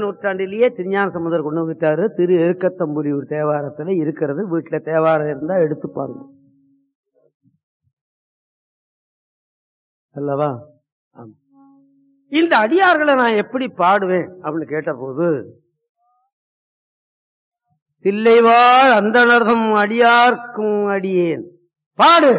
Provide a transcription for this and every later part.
நூற்றாண்டிலேயே திருஞான சமுதர் கொண்டு வந்துட்டாரு திரு எருக்கத்தம்புலியூர் தேவாரத்துல இருக்கிறது வீட்டுல தேவாரம் இருந்தா எடுத்து பாருங்க அல்லவா ஆமா. இந்த அடியார்களை நான் எப்படி பாடுவேன் அப்படின்னு கேட்டபோது தில்லைவாழ் அந்தணர்தம் அடியார்க்கும் அடியேன் பாடு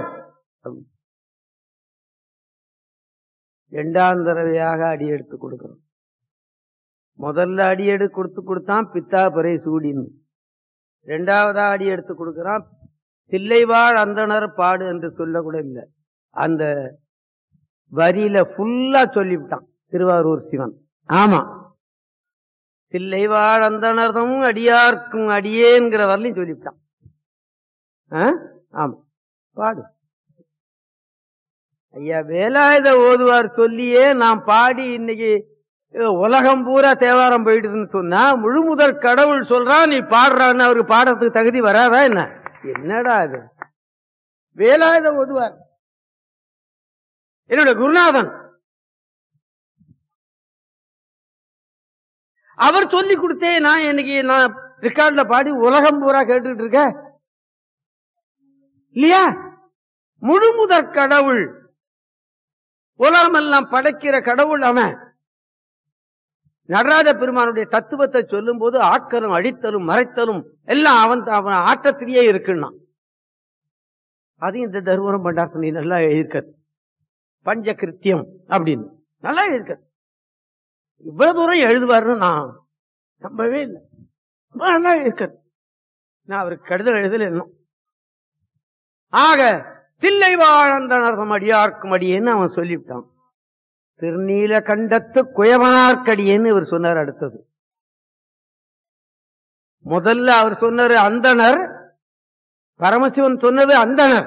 இரண்டாம் தடவையாக அடி எடுத்து கொடுக்கிறோம் முதல்ல அடி எடுத்து கொடுத்து கொடுத்தான் பித்தா பிறை சூடின்னு ரெண்டாவதா அடி எடுத்து கொடுக்கிறான் தில்லைவாழ் அந்தணர் பாடு என்று சொல்லக்கூட இல்லை அந்த வரியில ஃபுல்லா சொல்லிவிட்டான் திருவாரூர் சிவன் ஆமா தில்லைவாழ் அந்தணர்தம் அடியார்க்கும் அடியேங்கிற வரலையும் சொல்லிவிட்டான் ஆ? ஆமா பாடு ஐயா வேலாயுத ஓதுவார் சொல்லியே நான் பாடி இன்னைக்கு அஹ், உலகம் பூரா தேவாரம் போயிடுதுன்னு சொன்னா முழுமுதற் கடவுள் சொல்றான் நீ பாடுறான்னு அவருக்கு பாடுறதுக்கு தகுதி வராதா என்ன என்னடா அது வேலாயுத ஓதுவார் என்னோட குருநாதன் அவர் சொல்லி கொடுத்தே நான் இன்னைக்கு நான் ரெக்கார்ட்ல பாடி உலகம் பூரா கேட்டுட்டு இருக்கேன் இல்லையா முழுமுதற் கடவுள் உலகமெல்லாம் படைக்கிற கடவுள் அவன் நடராஜ பெருமானுடைய தத்துவத்தை சொல்லும் போது ஆக்கலும் அழித்தலும் மறைத்தலும் எல்லாம் அவன் அவன் ஆட்டத்திலேயே இருக்குன்னா அது இந்த தருமபுரம் பண்டாசனி நல்லா எழுதியிருக்க பஞ்ச கிருத்தியம் அப்படின்னு நல்லா எழுதியிருக்க இவ்வளவு தூரம் எழுதுவாருன்னு நான் நம்பவே இல்லை ரொம்ப நல்லா எழுதியிருக்க நான் அவருக்கு கடிதம் எழுதல இன்னும் ஆக தில்லை வாழந்தனர்தம் அடியார்க்கும் அடியேன்னு அவன் சொல்லிவிட்டான் திருநீல கண்டத்து குயவனார்க்கடியேன்னு இவர் சொன்னார் அடுத்தது முதல்ல அவர் சொன்னாரு அந்தணர் பரமசிவன் சொன்னது அந்தணர்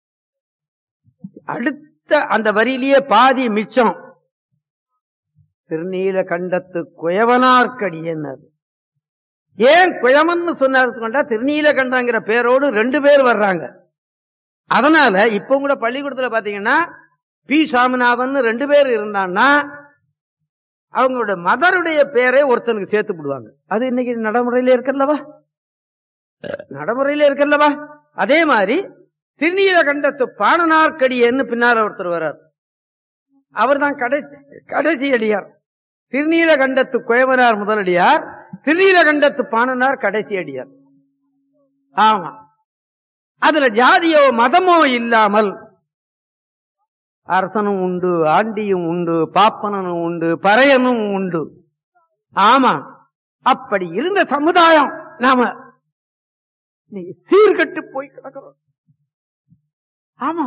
அடுத்த அந்த வரியிலேயே பாதி மிச்சம் திருநீல கண்டத்து குயவனார்க்கடியேன்னார் ஏன் குயவன்னு சொன்னாரு கொண்டா திருநீல கண்டங்கிற பேரோடு ரெண்டு பேர் வர்றாங்க அதனால இப்ப கூட பள்ளிக்கூடத்துல பாத்தீங்கன்னா பி சாமிநாதன் ரெண்டு பேர் இருந்தான்னா அவங்களோட மதருடைய பேரை ஒருத்தனுக்கு சேர்த்து விடுவாங்க அது இன்னைக்கு நடைமுறையில இருக்கல்லவா நடைமுறையில இருக்கல்லவா அதே மாதிரி திருநீல கண்டத்து பாணனார்க்கடியன்னு பின்னால ஒருத்தர் வர்றார் அவர் தான் கடைசி கடைசி அடியார் திருநீல கண்டத்து குயவனார் முதலடியார் திருநீல கண்டத்து பாணனார் கடைசி அடியார் ஆமா அதுல ஜாதியோ மதமோ இல்லாமல் அரசனும் உண்டு ஆண்டியும் உண்டு பாப்பனனும் உண்டு பறையனும் உண்டு ஆமா அப்படி இருந்த சமுதாயம் நாம இன்னைக்கு சீர்கட்டு போய் கிடக்கிறோம் ஆமா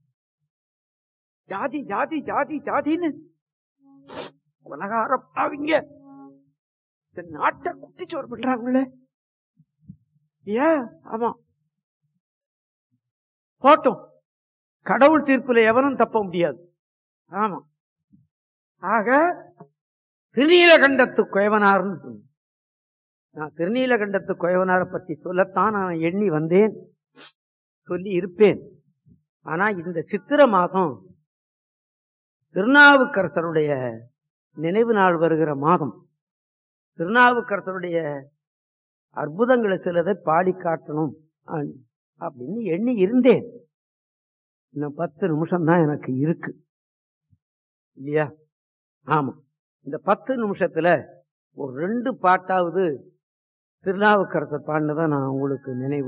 ஜாதி ஜாதி ஜாதி ஜாதின்னு உலகார பாவிங்க இந்த நாட்டை குட்டிச்சோறு பண்றாங்களே ஏன் ஆமா போட்டும் கடவுள் தீர்ப்புல எவனும் தப்ப முடியாது ஆமா ஆக திருநீலகண்டத்து குயவனார்னு சொன்ன நான் திருநீலகண்டத்து குயவனாரை பத்தி சொல்லத்தான் நான் எண்ணி வந்தேன் சொல்லி இருப்பேன் ஆனா இந்த சித்திர மாதம் திருநாவுக்கரசருடைய நினைவு நாள் வருகிற மாதம் திருநாவுக்கரசருடைய அற்புதங்களை சிலதை பாடி காட்டணும் அ- அப்படின்னு எண்ணி இருந்தேன் இன்னும் பத்து நிமிஷம் தான் எனக்கு இருக்கு இல்லையா ஆமா இந்த பத்து நிமிஷத்துல ஒரு ரெண்டு பாட்டாவது திருநாவுக்கரசர் பாடினதான் நான் உங்களுக்கு நினைவு